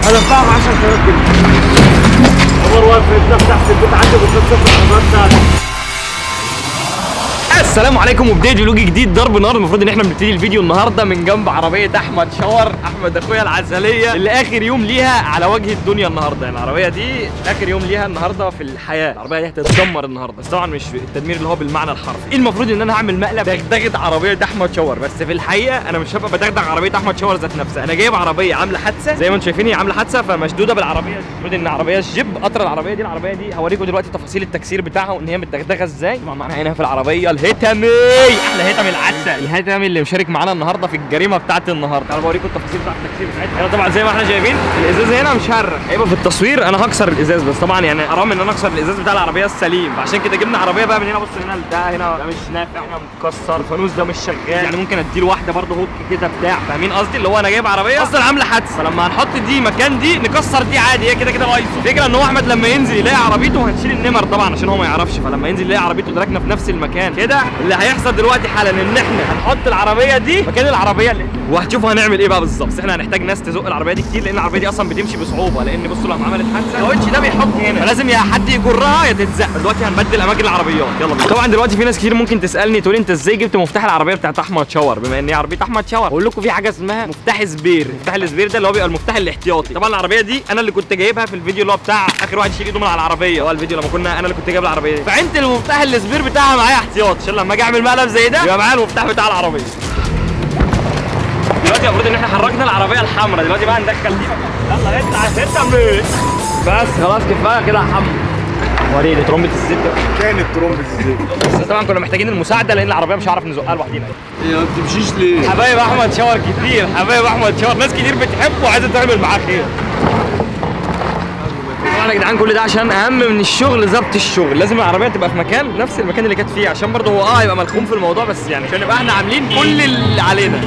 هدفعهم 10000 جنيه عمر واقف يفتح تحت البيت عندي بتصفر العربيات بتاعتي السلام عليكم وبدايه فلوج جديد ضرب نار المفروض ان احنا بنبتدي الفيديو النهارده من جنب عربيه احمد شاور احمد اخويا العسليه اللي اخر يوم ليها على وجه الدنيا النهارده يعني العربيه دي اخر يوم ليها النهارده في الحياه العربيه دي هتتدمر النهارده بس طبعا مش التدمير اللي هو بالمعنى الحرفي المفروض ان انا هعمل مقلب دغدغه عربيه احمد شاور بس في الحقيقه انا مش هبقى بدغدغ عربيه احمد شاور ذات نفسها انا جايب عربيه عامله حادثه زي ما انتم شايفين هي عامله حادثه فمشدوده بالعربيه المفروض ان عربيه الجيب قطر العربيه دي العربيه دي هوريكم دلوقتي تفاصيل التكسير بتاعها وان هي متدغدغه ازاي طبعا معانا هنا في العربيه الهتمي احلى هتم العسل الهتمي اللي مشارك معانا النهارده في الجريمه بتاعت النهارده انا بوريكم التفاصيل بتاعت التكسير بتاعتها هنا طبعا زي ما احنا شايفين الازاز هنا مش هرق هيبقى في التصوير انا هكسر الازاز بس طبعا يعني حرام ان انا اكسر الازاز بتاع العربيه السليم فعشان كده جبنا عربيه بقى من هنا بص هنا ده هنا ده مش نافع هنا متكسر الفانوس ده مش شغال يعني ممكن اديله واحده برضه هوك كده بتاع فاهمين قصدي اللي هو انا جايب عربيه اصلا عامله حادثه فلما هنحط دي مكان دي نكسر دي عادي هي كده كده بايظه الفكره ان هو احمد لما ينزل يلاقي عربيته هنشيل النمر طبعا عشان هو ما يعرفش فلما ينزل يلاقي عربيته راكنه في نفس المكان كده اللي هيحصل دلوقتي حالا ان احنا هنحط العربيه دي مكان العربيه اللي وهتشوفوا هنعمل ايه بقى بالظبط بس احنا هنحتاج ناس تزق العربيه دي كتير لان العربيه دي اصلا بتمشي بصعوبه لان بصوا لما عملت حادثه الكاوتش ده بيحط هنا فلازم يا حد يجرها يا تتزق دلوقتي هنبدل اماكن العربيات يلا بينا طبعا دلوقتي في ناس كتير ممكن تسالني تقول انت ازاي جبت مفتاح العربيه بتاعت احمد شاور بما ان هي عربيه احمد شاور اقول لكم في حاجه اسمها مفتاح سبير مفتاح السبير ده اللي هو بيبقى المفتاح الاحتياطي طبعا العربيه دي انا اللي كنت جايبها في الفيديو اللي هو بتاع اخر واحد يشيل ايده من على العربيه هو الفيديو لما كنا انا اللي كنت جايب العربيه دي فعندت المفتاح السبير بتاعها معايا احتياطي عشان لما اجي اعمل مقلب زي ده يبقى معايا المفتاح بتاع العربيه دلوقتي المفروض ان احنا حركنا العربيه الحمراء دلوقتي بقى ندخل دي يلا اطلع انت من بس خلاص كفايه كده يا حمو وريني ترمبه الزيت ده. كانت ترومبة الزيت بس طبعا كنا محتاجين المساعده لان العربيه مش هعرف نزقها لوحدينا هي ما بتمشيش ليه؟ حبايب احمد شاور كتير حبايب احمد شاور ناس كتير بتحبه وعايزه تعمل معاه خير طبعا يا جدعان كل ده عشان اهم من الشغل ظبط الشغل لازم العربيه تبقى في مكان نفس المكان اللي كانت فيه عشان برضه هو اه يبقى ملخوم في الموضوع بس يعني عشان نبقى احنا عاملين كل اللي علينا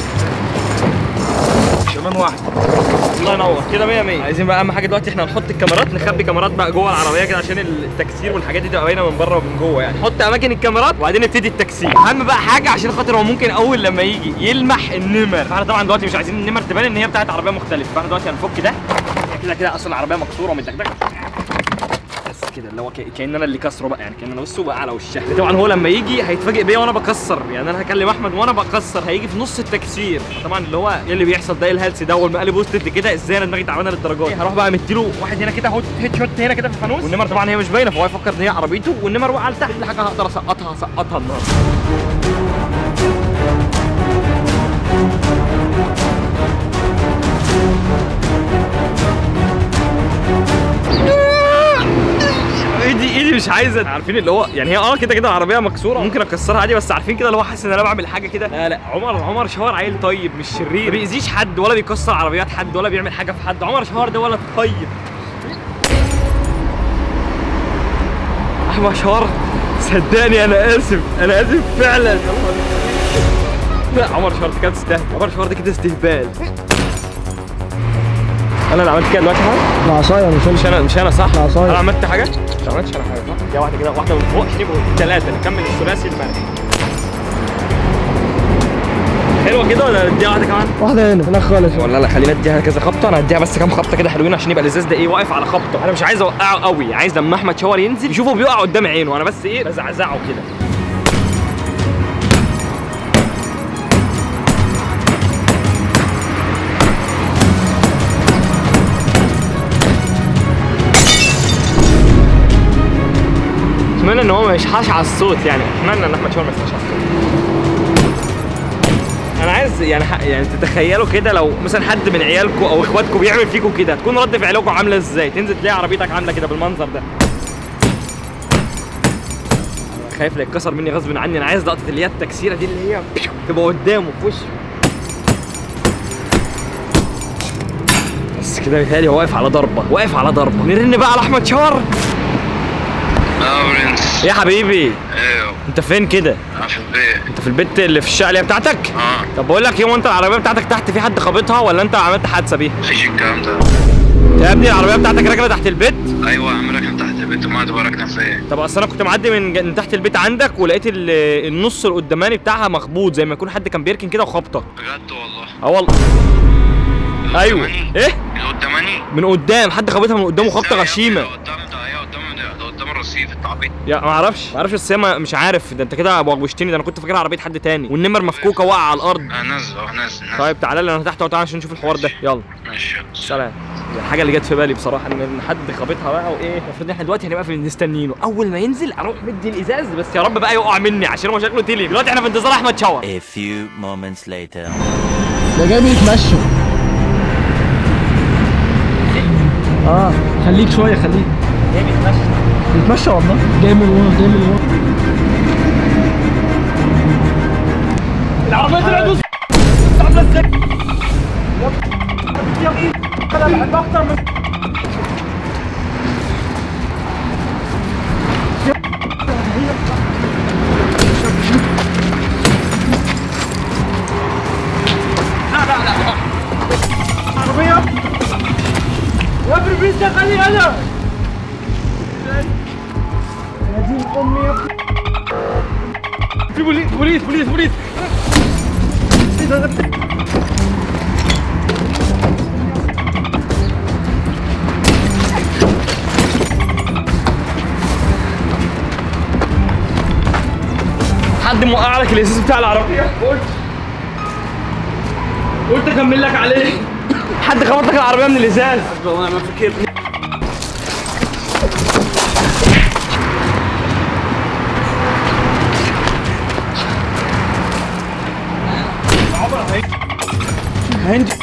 كمان واحد الله ينور كده 100 100 عايزين بقى اهم حاجه دلوقتي احنا نحط الكاميرات نخبي كاميرات بقى جوه العربيه كده عشان التكسير والحاجات دي تبقى باينه من بره ومن جوه يعني نحط اماكن الكاميرات وبعدين نبتدي التكسير اهم بقى حاجه عشان خاطر هو ممكن اول لما يجي يلمح النمر فاحنا طبعا دلوقتي مش عايزين النمر تبان ان هي بتاعت عربيه مختلفه فاحنا دلوقتي هنفك ده كده كده اصلا العربيه مكسوره ومتدغدغه بس كده اللي هو ك- كان انا اللي كسره بقى يعني كان انا بصوا بقى على وشها طبعا هو لما يجي هيتفاجئ بيا وانا بكسر يعني انا هكلم احمد وانا بكسر هيجي في نص التكسير طبعا اللي هو ايه اللي بيحصل ده ايه الهلس ده والمقلب وصلت لكده ازاي انا دماغي تعبانه للدرجه دي هروح بقى مديله واحد هنا كده هوت هيت شوت هنا كده في الفانوس والنمر طبعا هي مش باينه فهو يفكر ان هي عربيته والنمر وقع لتحت حاجه هقدر اسقطها اسقطها النهارده ايدي ايدي مش عايزه عارفين اللي هو يعني هي اه كده كده العربيه مكسوره ممكن اكسرها عادي بس عارفين كده اللي هو حاسس ان انا بعمل حاجه كده لا لا عمر عمر شهر عيل طيب مش شرير ما بيأذيش حد ولا بيكسر عربيات حد ولا بيعمل حاجه في حد عمر شهر ده ولد طيب احمد شهر صدقني انا اسف انا اسف فعلا لا عمر شهر دي كانت تستاهل عمر شهر دي كده استهبال انا اللي عملت كده دلوقتي حاجه العصايه مش مش انا مش انا صح؟ لا، صحيح. انا عملت حاجه؟ ما عملتش انا حاجه صح؟ يا واحده كده واحده من فوق عشان يبقوا ثلاثه نكمل الثلاثي المرئي حلوه كده ولا نديها واحده كمان؟ واحده هنا هناك خالص ولا لا خلينا نديها كذا خبطه انا هديها بس كام خبطه كده حلوين عشان يبقى الازاز ده ايه واقف على خبطه انا مش عايز اوقعه قوي عايز لما احمد شاور ينزل يشوفه بيقع قدام عينه انا بس ايه بزعزعه كده اتمنى ان هو ما يشحش على الصوت يعني اتمنى ان احمد شاور ما يشحش على الصوت انا عايز يعني ح- يعني تتخيلوا كده لو مثلا حد من عيالكم او اخواتكم بيعمل فيكم كده تكون رد فعلكم عامله ازاي تنزل تلاقي عربيتك عامله كده بالمنظر ده أنا خايف لا يتكسر مني غصب عني انا عايز لقطه اللي هي التكسيره دي اللي هي تبقى قدامه في وشه بس كده بيتهيألي هو واقف على ضربه واقف على ضربه نرن بقى على احمد شاور اه برنس يا حبيبي ايوه انت فين كده انا في البيت انت في البيت اللي في الشقه اللي هي بتاعتك اه طب بقول لك ايه هو انت العربيه بتاعتك تحت في حد خابطها ولا انت عملت حادثه بيها مفيش الكلام ده يا ابني العربيه بتاعتك راكنه تحت البيت ايوه عم راكن تحت البيت وما تبقى راكنه فين طب اصل انا كنت معدي من, ج- من تحت البيت عندك ولقيت ال- النص القداماني بتاعها مخبوط زي ما يكون حد كان بيركن كده وخبطك بجد والله اه والله ايوه القداماني؟ ايه القداماني قدامي من قدام حد خبطها من قدامه خبطه إزاي يا غشيمه ابني؟ ده قدام ده هي قدام ده قدام الرصيف التعبيط يا ما اعرفش ما اعرفش بس هي ما- مش عارف ده انت كده بوغبشتني ده انا كنت فاكرها عربيه حد تاني والنمر مفكوكه واقعه على الارض انا نازل اهو نازل نازل طيب تعالى لي انا تحت وتعالى عشان نشوف الحوار ده يلا ماشي يلا. سلام الحاجه اللي جت في بالي بصراحه ان إن حد خابطها بقى وايه المفروض ان احنا دلوقتي هنبقى في مستنينه اول ما ينزل اروح مدي الازاز بس يا رب بقى يقع مني عشان هو شكله تلي دلوقتي احنا في انتظار احمد شاور A few moments later. ده جاي بيتمشى اه خليك شويه خليك ايه بيتمشى بيتمشى والله جاي من ورا جاي من ورا العربيه طلعت وسط عامله ازاي انا بحب اكتر من عربية يا ابني بيس ده خلي انا يا دين امي يا ابني في بوليس بوليس بوليس بوليس حد موقع لك الاساس بتاع العربيه قلت قلت اكمل لك عليه حد خبط لك العربيه من الازاز والله ما فكرت هند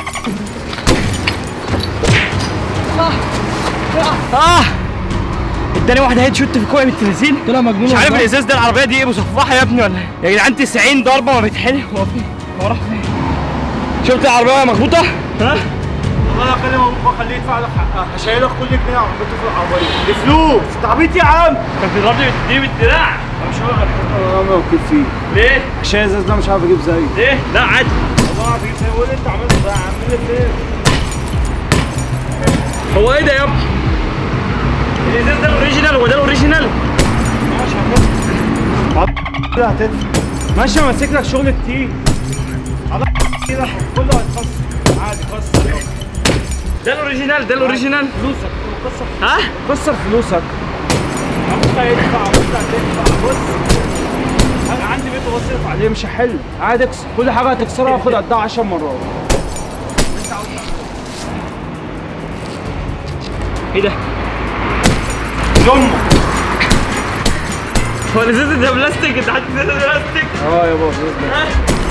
اه اداني واحد هيد شوت في كوع بالتلاتين طلع مجنون مش عارف والله. الازاز ده العربيه دي ايه مصفحه يا ابني ولا ايه يا جدعان 90 ضربه ما بتحل هو فين هو راح فين شفت العربيه مخبوطه ها والله اكلم ابوك واخليه يدفع لك حقها هشيلك كل جنيه عربيته في العربيه دي فلوس تعبيط يا عم كان في ضربه دي بالدراع مش هقدر انا موكل فيه ليه عشان الازاز ده مش عارف اجيب زيه ليه لا عادي والله العظيم زي ما انت عملت ده عامل لك ايه هو ايه ده يا ابني الازاز ده الاوريجينال هو ده الاوريجينال ماشي هتدفع كده هتدفع ماشي ماسك لك شغل كتير على كده كله هيتخصص عادي خسر يلا. ده الاوريجينال ده الاوريجينال فلوسك كسر ها كسر فلوسك ابوك هيدفع ابوك هتدفع بص انا عندي بيت بصرف عليه مش هحل عادي اكسر كل حاجه هتكسرها خد قدها 10 مرات ايه ده يوم هو الازاز ده بلاستيك انت حاطط ازاز بلاستيك اه يا بابا بإذن الله.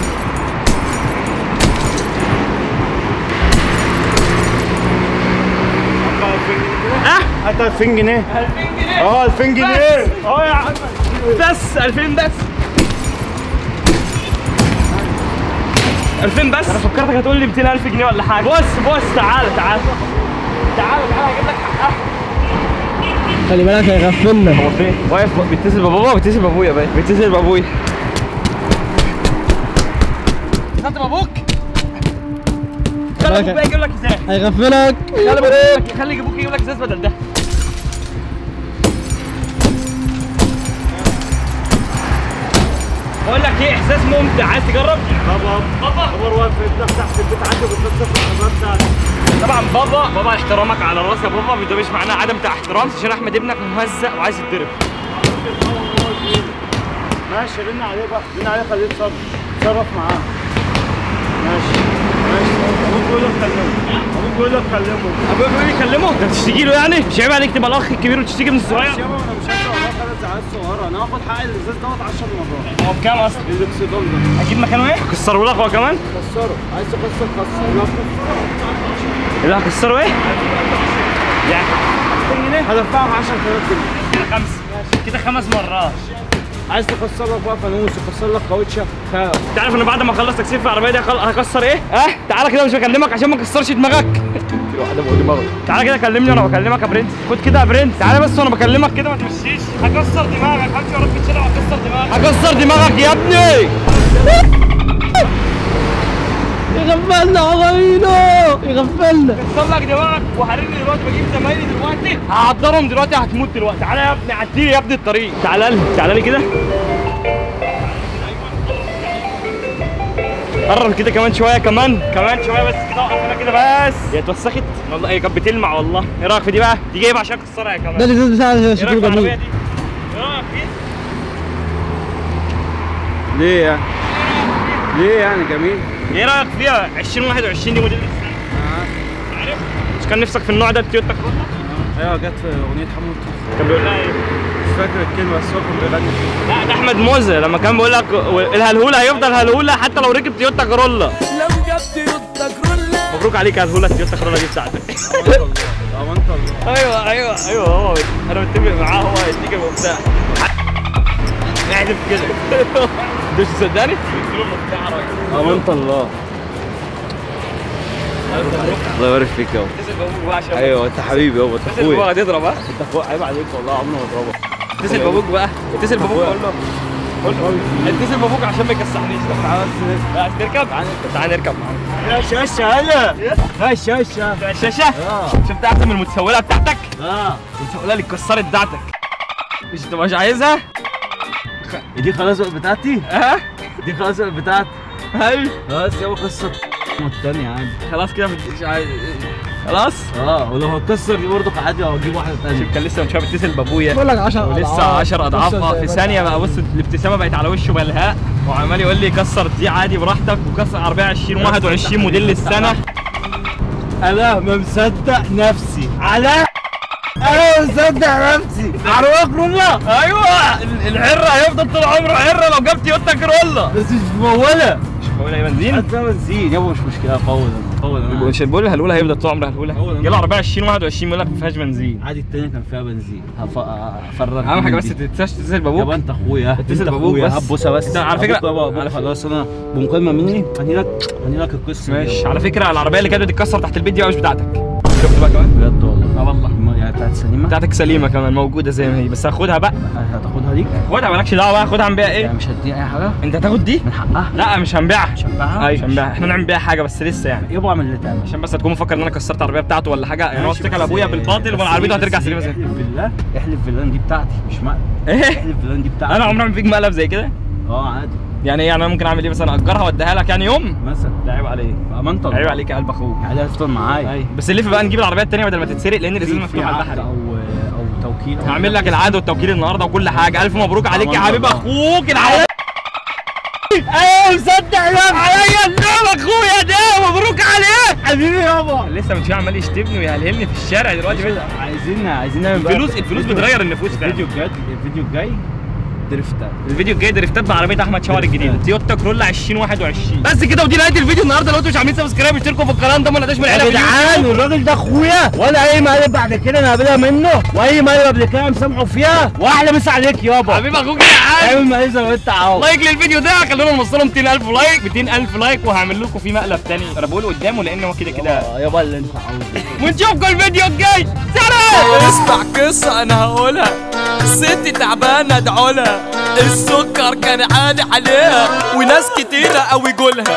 ها هات 2000 جنيه 2000 جنيه اه 2000 جنيه اه يا عم بس 2000 بس 2000 بس انا فكرتك هتقول لي 200000 جنيه ولا حاجه بص بص تعالى تعالى تعالى تعالى هجيب لك حقها خلي بالك هيغفلنا هو فين؟ واقف بيتصل ببابا بيتصل بابويا باين بيتصل بابويا اتصلت بابوك؟ خلي ابوك بقى يجيب لك ازاز هيغفلك خلي ابوك خلي ابوك يجيب لك ازاز بدل ده بقول لك ايه احساس ممتع عايز تجرب؟ بابا بابا بابا واقف يفتح تحت البيت عندي وبتصرف العربيات بتاعتي طبعا بابا بابا احترامك على راس يا بابا ده مش معناه عدم احترام عشان احمد ابنك مهزق وعايز يتضرب ماشي رن عليه بقى رن عليه خليه يتصرف تصرف معاه ماشي ماشي ابوك بيقول لك كلمه ابوك بيقول لك كلمه ابويا بيقول لي كلمه انت بتشتكي له يعني مش عيب عليك تبقى الاخ الكبير وتشتكي من بس الصغير يابا انا مش هدفع والله ثلاث ساعات صغيره انا هاخد حق الازاز دوت 10 مرات هو بكام اصلا؟ الاكسدون ده اجيب مكانه ايه؟ اكسره لك هو كمان؟ كسره عايز تكسر كسر لا اللي هكسره ايه؟ يعني 2000 جنيه هدفعهم 10000 جنيه كده خمسه كده خمس مرات عايز تكسر لك بقى فانوس يكسر لك كاوتشه خاف انت عارف انا بعد ما اخلص تكسير في العربيه دي هخل- هكسر ايه؟ اه تعالى كده مش بكلمك عشان ما اكسرش دماغك في واحده فوق دماغك تعالى كده كلمني وانا بكلمك يا برنس خد كده يا برنس تعالى بس وانا بكلمك كده ما تمشيش هكسر دماغك همشي وراك في الشارع وهكسر دماغك هكسر دماغك يا ابني يغفلنا عظيمينو يغفلنا كسر لك دماغك وهرني دلوقتي بجيب زمايلي دلوقتي هعضرهم دلوقتي هتموت دلوقتي تعالى يا ابني عدي يا ابني الطريق تعالى لي تعالى لي كده قرب كده كمان شويه كمان كمان شويه بس كده اقف هنا كده بس هي اتوسخت والله هي كانت بتلمع والله ايه رايك في دي بقى دي جايبه عشان اكسرها يا كمان ده الازاز بتاع ايه رايك شكله في العربيه جميل دي ايه رايك فيه ليه يعني ليه يعني جميل ايه رايك فيها 2021 دي موديل عارف مش كان نفسك في النوع ده التويوتا كرولا ايوه جت في اغنيه حمود كان بيقول لها ايه مش فاكر الكلمه بس هو كان بيغني فيها لا ده احمد موزه لما كان بيقول لك الهلهوله هيفضل هلهوله حتى لو ركب تويوتا كرولا لو جاب تويوتا كرولا مبروك عليك يا هلهوله التويوتا كرولا دي بتاعتك امانه الله ايوه ايوه ايوه هو انا متفق معاه هو هيديك المفتاح احلف كده انت مش مصدقني؟ قلت له المفتاح يا راجل امانه الله الله يبارك فيك يابا اتصل بابوك بقى عشان ايوه انت حبيبي يابا انت اتصل بابوك اخويا هتضرب ها انت اخويا عيب عليك والله عمري ما اضربك اتصل بابوك بقى اتصل بابوك أخويا. قول له قول له اتصل بابوك عشان ما يكسحنيش تعالى بس عايز تركب؟ تعال نركب يا شاشه هلا يا شاشه الشاشه اه شفت احسن من المتسوله بتاعتك اه المتسوله اللي اتكسرت بتاعتك مش انت مش عايزها؟ دي خلاص بقت بتاعتي ها؟ دي خلاص بقت بتاعتي هاي خلاص يابا قصه الثانيه عادي خلاص كده مش عايز خلاص اه ولو هتكسر دي برضه عادي هجيب واحده ثانيه شوف كان لسه من شويه بيتصل بابويا بقول لك 10 ولسه 10 اضعافها في ثانيه بقى بص الابتسامه بقت على وشه بلهاء وعمال يقول لي كسر دي عادي براحتك وكسر عربيه 20 21 موديل السنه انا ما مصدق نفسي على انا مصدق نفسي عربيه كرولا ايوه ال- العره هيفضل طول عمره عره لو جاب تويوتا كرولا بس مش مموله مش بقول بنزين حتى بنزين يابا مش مشكله فوض انا فوض انا مش بقول الهلوله هيفضل طول عمره هلوله هو جاله عربيه 20 21 يقول لك ما فيهاش بنزين عادي التانية كان فيها بنزين هف- هفرغ اهم حاجه من بس دي. تنساش تتصل يابا بابوك انت اخويا اتصل انت بابوك أخويا. بس. هات بوسه بس انت على فكرة- أبوك يابا أبوك على فكرة- خلاص انا بمكالمه مني هني لك هني لك القصه دي ماشي يابا. على فكره العربيه اللي كانت بتتكسر تحت البيت دي بقى مش بتاعتك شفت بقى كمان بجد والله اه والله ما- يعني بتاعت سليمه بتاعتك سليمه كمان موجوده زي ما هي بس هاخدها بقى هتاخدها ليك خدها مالكش دعوه بقى خدها هنبيع ايه يعني مش هتديني اي حاجه انت هتاخد دي من حقها لا مش هنبيعها مش هنبيعها ايوه مش هنبيعها احنا نعمل بيها حاجه بس لسه يعني يابا اعمل اللي تعمل عشان بس هتكون مفكر ان انا كسرت العربيه بتاعته ولا حاجه يعني هو ماشي، اشتكى بس- لابويا بالباطل بس- وعربيته بس- هترجع سليمه زي احلف بالله احلف بالله ان دي بتاعتي مش مقلب ايه احلف بالله ان دي بتاعتي انا عمري ما فيك مقلب زي كده اه عادي يعني ايه يعني انا ممكن اعمل ايه مثلا اجرها واديها لك يعني يوم مثلا ده عيب عليك بامانه الله عيب عليك يا قلب اخوك عادي هتفضل معايا ايوه بس اللي بقى نجيب العربيه الثانيه بدل ما تتسرق لان الازاز في- في مفتوح على عقد البحر او او توكيل أو هعمل لك العقد والتوكيل النهارده وكل حاجه الف مبروك عليك يا أمان حبيب الله. اخوك العربيه ايوه مصدق يا عليا النوم اخويا ده مبروك عليك حبيبي يابا لسه من شويه عمال يشتمني ويهلهلني في الشارع دلوقتي بس عايزين عايزين نعمل بقى الفلوس الفلوس بتغير النفوس فعلا الفيديو الجاي الفيديو الجاي درفتات الفيديو الجاي دريفتات بعربيه احمد شاور الجديده تويوتا كرولا 2021 بس كده ودي نهايه الفيديو النهارده لو انتوا مش عاملين سبسكرايب اشتركوا في القناه ده ما نقدرش من يا العيله جدعان والراجل ده اخويا وانا اي مقلب بعد كده انا هقابلها منه واي مقلب قبل كده مسامحه فيها واحلى مسا عليك يابا حبيب اخوك يا عم اعمل مقلب زي ما انت عاوز لايك للفيديو ده خلونا نوصله 200000 لايك 200000 لايك وهعمل لكم فيه مقلب تاني انا بقوله قدامه لان هو كده كده آه، يابا اللي انت عاوزه ونشوفكم الفيديو الجاي سلام اسمع قصة انا هقولها ست تعبانة ادعولها السكر كان عالي عليها وناس كتيرة قوي جولها